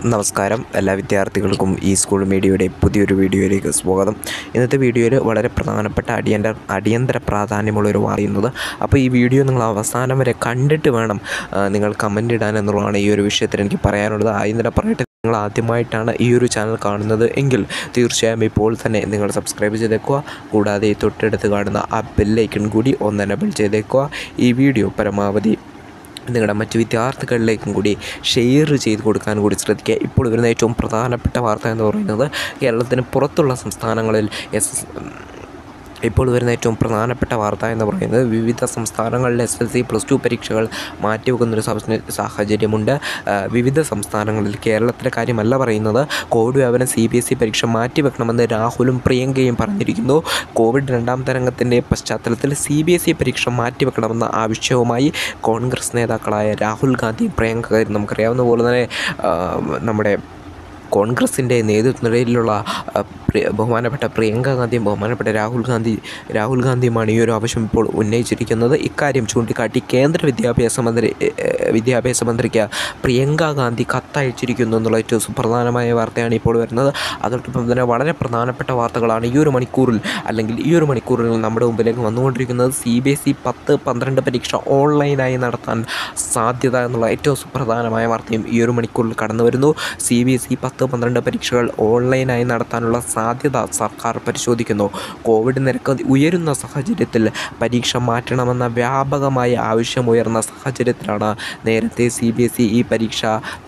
നമസ്കാരം എല്ലാ വിദ്യാർത്ഥികൾക്കും ഈ സ്കൂൾ മീഡിയയുടെ പുതിയൊരു വീഡിയോയിലേക്ക് സ്വാഗതം ഇന്നത്തെ വീഡിയോയിൽ വളരെ പ്രധാനപ്പെട്ട അടിയന്തര അടിയന്തര പ്രാധാന്യമുള്ളൊരു വാർത്തയുന്നത് അപ്പോൾ ഈ വീഡിയോ നിങ്ങൾ അവസാനം വരെ കണ്ടിട്ട് വേണം ആ, നിങ്ങൾ കമൻ്റ് ഇടാൻ എന്നുള്ളതാണ് ഈ ഒരു വിഷയത്തിൽ എനിക്ക് പറയാനുള്ളത് ആദ്യം തന്നെ പറയട്ടെ നിങ്ങൾ ആദ്യമായിട്ടാണ് ഈ ഒരു ചാനൽ കാണുന്നത് എങ്കിൽ തീർച്ചയായും ഇപ്പോൾ തന്നെ നിങ്ങൾ സബ്സ്ക്രൈബ് ചെയ്തേക്കുക കൂടാതെ തൊട്ടടുത്ത് കാണുന്ന ആ ബെല്ലൈക്കൺ കൂടി ഒന്ന് എനബിൾ ചെയ്തേക്കുക ഈ വീഡിയോ പരമാവധി നിങ്ങളുടെ മറ്റ് വിദ്യാർത്ഥികളിലേക്കും കൂടി ഷെയർ ചെയ്ത് കൊടുക്കാൻ കൂടി ശ്രദ്ധിക്കുക ഇപ്പോൾ വരുന്ന ഏറ്റവും പ്രധാനപ്പെട്ട വാർത്ത എന്ന് പറയുന്നത് കേരളത്തിന് പുറത്തുള്ള സംസ്ഥാനങ്ങളിൽ എസ് ഇപ്പോൾ വരുന്ന ഏറ്റവും പ്രധാനപ്പെട്ട വാർത്ത എന്ന് പറയുന്നത് വിവിധ സംസ്ഥാനങ്ങളിലെ S L C plus two പരീക്ഷകൾ മാറ്റിവെക്കുന്നൊരു സാഹചര്യ- സാഹചര്യമുണ്ട് ആ, വിവിധ സംസ്ഥാനങ്ങളിൽ കേരളത്തിലെ കാര്യമല്ല പറയുന്നത് കോവിഡ് വ്യാപനം സി ബി എസ് ഇ പരീക്ഷ മാറ്റിവെക്കണമെന്ന് രാഹുലും പ്രിയങ്കയും പറഞ്ഞിരിക്കുന്നു കോവിഡ് രണ്ടാം തരംഗത്തിൻ്റെ പശ്ചാത്തലത്തിൽ സി ബി എസ് ഇ പരീക്ഷ മാറ്റിവെക്കണമെന്ന ആവശ്യവുമായി കോൺഗ്രസ് നേതാക്കളായ രാഹുൽ ഗാന്ധിയും പ്രിയങ്കയും നമുക്കറിയാവുന്ന പോലെ തന്നെ ആ, നമ്മുടെ കോൺഗ്രസിൻ്റെ നേതൃത്വത്തിലുള്ള ആ, പ്രിയ- ബഹുമാനപ്പെട്ട പ്രിയങ്ക ഗാന്ധിയും ബഹുമാനപ്പെട്ട രാഹുൽ ഗാന്ധി രാഹുൽ ഗാന്ധിയുമാണ് ഈ ഒരു ആവശ്യം ഇപ്പോൾ ഉന്നയിച്ചിരിക്കുന്നത് ഇക്കാര്യം ചൂണ്ടിക്കാട്ടി കേന്ദ്ര വിദ്യാഭ്യാസ മന്ത്രി എ, എ, വിദ്യാഭ്യാസ മന്ത്രിക്ക് പ്രിയങ്ക ഗാന്ധി കത്തയച്ചിരിക്കുന്നു എന്നുള്ള ഏറ്റവും സുപ്രധാനമായ വാർത്തയാണ് ഇപ്പോൾ വരുന്നത് അതോടൊപ്പം തന്നെ വളരെ പ്രധാനപ്പെട്ട വാർത്തകളാണ് ഈ ഒരു മണിക്കൂറിൽ അല്ലെങ്കിൽ ഈ ഒരു മണിക്കൂറിൽ നമ്മുടെ മുമ്പിലേക്ക് വന്നുകൊണ്ടിരിക്കുന്നത് സി ബി എസ് ഇ പത്ത് പന്ത്രണ്ട് പരീക്ഷ ഓൺലൈനായി നടത്താൻ സാധ്യത എന്നുള്ള ഏറ്റവും സുപ്രധാനമായ വാർത്തയും ഈ ഒരു മണിക്കൂറിൽ കടന്നു വരുന്നു സി ബി എസ് ഇ പത്ത് പന്ത്രണ്ട് പരീക്ഷകൾ ഓൺലൈനായി നടത്താനുള്ള സാധ്യത സർക്കാർ പരിശോധിക്കുന്നു കോവിഡ് നിരക്ക് ഉയരുന്ന സാഹചര്യത്തിൽ പരീക്ഷ മാറ്റണമെന്ന വ്യാപകമായ ആവശ്യമുയർന്ന സാഹചര്യത്തിലാണ് നേരത്തെ സി ബി എസ് ഇ ഈ പരീക്ഷ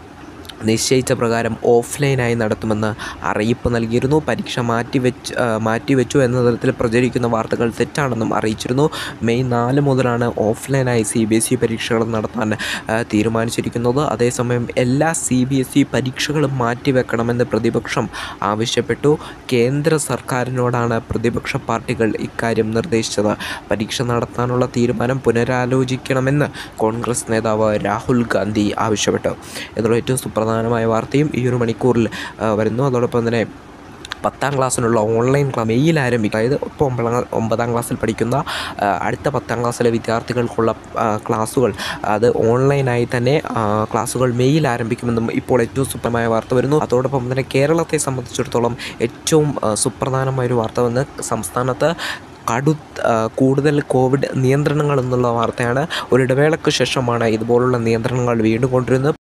നിശ്ചയിച്ച പ്രകാരം ഓഫ്ലൈനായി നടത്തുമെന്ന് അറിയിപ്പ് നൽകിയിരുന്നു പരീക്ഷ മാറ്റിവെച്ച് ആ, മാറ്റിവെച്ചു എന്ന തരത്തിൽ പ്രചരിക്കുന്ന വാർത്തകൾ തെറ്റാണെന്നും അറിയിച്ചിരുന്നു മെയ് നാല് മുതലാണ് ഓഫ്ലൈനായി സി ബി എസ് ഇ പരീക്ഷകൾ നടത്താൻ ആ, തീരുമാനിച്ചിരിക്കുന്നത് അതേസമയം എല്ലാ സി ബി എസ് ഇ പരീക്ഷകളും മാറ്റിവെക്കണമെന്ന് പ്രതിപക്ഷം ആവശ്യപ്പെട്ടു കേന്ദ്ര സർക്കാരിനോടാണ് പ്രതിപക്ഷ പാർട്ടികൾ ഇക്കാര്യം നിർദ്ദേശിച്ചത് പരീക്ഷ നടത്താനുള്ള തീരുമാനം പുനരാലോചിക്കണമെന്ന് കോൺഗ്രസ് നേതാവ് രാഹുൽ ഗാന്ധി ആവശ്യപ്പെട്ടു എന്നുള്ള ഏറ്റവും സുപ്രധാനമായ വാർത്തയും ഈ ഒരു മണിക്കൂറിൽ ആ, വരുന്നു അതോടൊപ്പം തന്നെ പത്താം ക്ലാസ്സിനുള്ള ഓൺലൈൻ ക്ലാസ് മെയിൽ ആരംഭിക്കും അതായത് ഇപ്പോൾ ഒമ്പതാം ഒമ്പതാം ക്ലാസ്സിൽ പഠിക്കുന്ന ആ, അടുത്ത പത്താം ക്ലാസ്സിലെ വിദ്യാർത്ഥികൾക്കുള്ള ആ, ക്ലാസ്സുകൾ അത് ഓൺലൈനായി തന്നെ ആ, ക്ലാസ്സുകൾ മെയിൽ ആരംഭിക്കുമെന്നും ഇപ്പോൾ ഏറ്റവും സുപ്രമായ വാർത്ത വരുന്നു അതോടൊപ്പം തന്നെ കേരളത്തെ സംബന്ധിച്ചിടത്തോളം ഏറ്റവും ആ, സുപ്രധാനമായൊരു വാർത്ത വന്ന് സംസ്ഥാനത്ത് കടു ആ, കൂടുതൽ കോവിഡ് നിയന്ത്രണങ്ങൾ എന്നുള്ള വാർത്തയാണ് ഒരിടവേളയ്ക്ക് ശേഷമാണ് ഇതുപോലുള്ള നിയന്ത്രണങ്ങൾ വീണ്ടും കൊണ്ടുവരുന്നത്